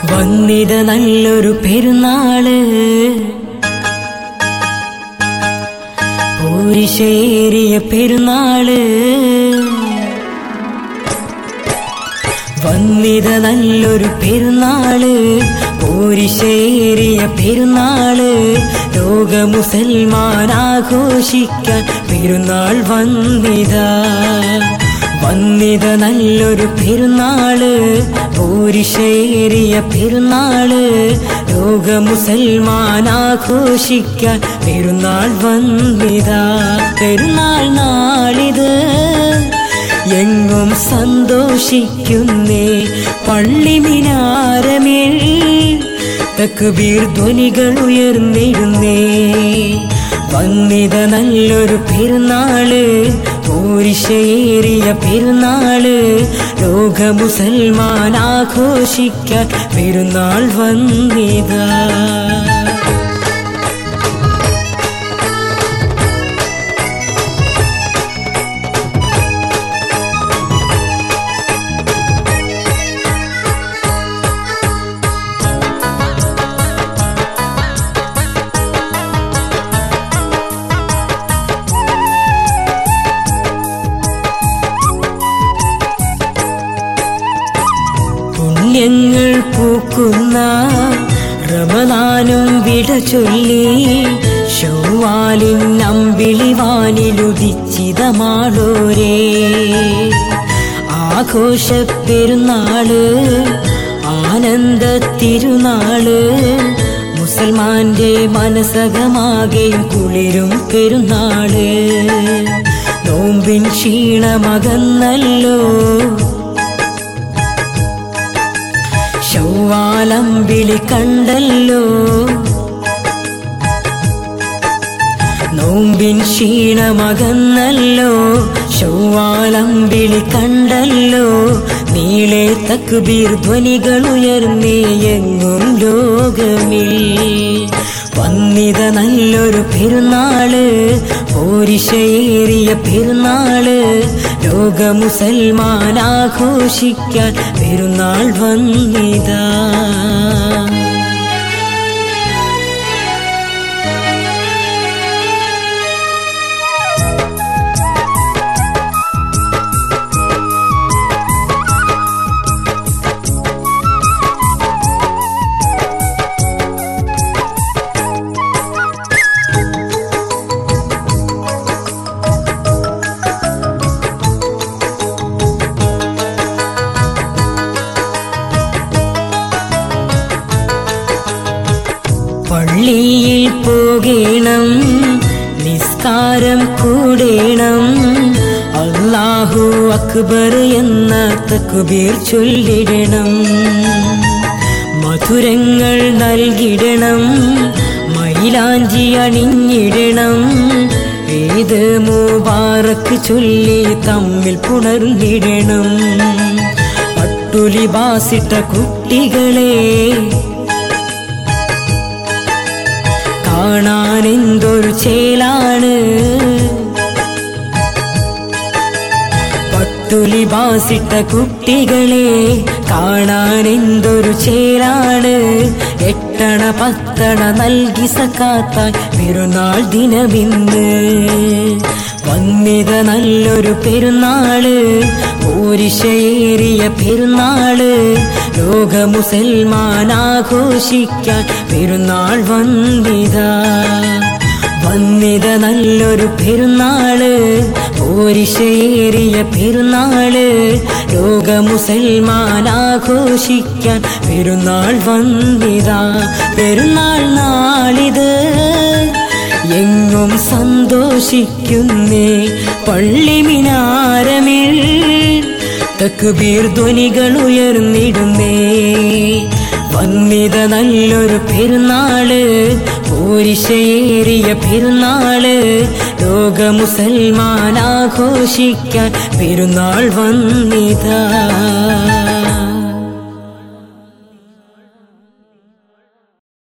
വന്നിത് നല്ലൊരു പെരുന്നാള് പൂരിശേരിയ പെരുന്നാള് വന്നിത് നല്ലൊരു പെരുന്നാള് പൂരിശേരിയ പെരുന്നാള് ലോക മുസൽമാൻ ആഘോഷിക്കാൻ പെരുന്നാൾ വന്നിതാ വന്നിത് നല്ലൊരു പെരുന്നാള് പൂരിശേരിയ പെരുന്നാള് ലോക മുസൽമാൻ ആഘോഷിക്കാൻ പെരുന്നാൾ വന്നിതാ പെരുന്നാൾ നാളിത് എങ്ങും സന്തോഷിക്കുന്നേ പള്ളി മിനാരമേൽ തക്ബീർ ധ്വനികൾ ഉയർന്നിരുന്നേ വന്നിത നല്ലൊരു പെരുന്നാള് പൂരിശേറിയ പെരുന്നാള് ലോക മുസൽമാൻ ആഘോഷിക്കാൻ പെരുന്നാൾ വന്നിതാ പുണ്യങ്ങൾ പൂക്കുന്ന റമദാനും വിട ചൊല്ലി ഷൗവാലിൻ അമ്പിളിവാനിലുദിച്ചിതമാളോരേ ആഘോഷ പെരുന്നാള് ആനന്ദ തിരുനാള് മുസൽമാന്റെ മനസകമാകെയും കുളിരും പെരുന്നാള് നോമ്പിൻ ക്ഷീണമകന്നല്ലോ ചൊവ്വാലമ്പിളി കണ്ടല്ലോ നോമ്പിൻ ക്ഷീണമകന്നല്ലോ ചൊവ്വാലമ്പിളി കണ്ടല്ലോ നീളെ തക്ബീർ ധ്വനികൾ ഉയർന്നേ എങ്ങും ലോകമിൽ വന്നിത നല്ലൊരു പെരുന്നാള് പോരിശയേറിയ പെരുന്നാള് ലോക മുസൽമാൻ ആഘോഷിക്കാൻ പെരുന്നാൾ വന്നിതാ പള്ളിയിൽ പോകേണം നിസ്കാരം കൂടേണം അള്ളാഹു അക്ബർ എന്ന തക്കുബീർ ചൊല്ലിടണം മധുരങ്ങൾ നൽകിടണം മൈലാഞ്ചി അണിഞ്ഞിടണം ഏത് മുബാറക്ക് ചൊല്ലി തമ്മിൽ പുണർന്നിടണം പട്ടുലിബാസിട്ട കുട്ടികളെ കാണാൻ എന്തൊരു ചേലാണ് പട്ടുലിബാസിട്ട കുട്ടികളെ കാണാൻ എന്തൊരു ചേലാണ് എട്ടണ പത്തണ നൽകി സക്കാത്തായി പെരുന്നാൾ ദിനമിന്ന് വന്നിത നല്ലൊരു പെരുന്നാള് പോരിശയേറിയ പെരുന്നാള് ലോക മുസൽമാൻ ആഘോഷിക്കാൻ പെരുന്നാൾ വന്നിതാ വന്നിത നല്ലൊരു പെരുന്നാള് പോരിശയേറിയ പെരുന്നാള് ലോക മുസൽമാൻ ആഘോഷിക്കാൻ പെരുന്നാൾ വന്നിതാ പെരുന്നാൾ നാളിത് എങ്ങും സന്തോഷിക്കുന്നേ പള്ളി മിനാരമിൽ തക്ബീർ ധ്വനികൾ ഉയർന്നിടുന്നേ വന്നിത നല്ലൊരു പെരുന്നാള് പോരിശയേറിയ പെരുന്നാള് ലോക മുസൽമാൻ ആഘോഷിക്കാൻ പെരുന്നാൾ വന്നിതാ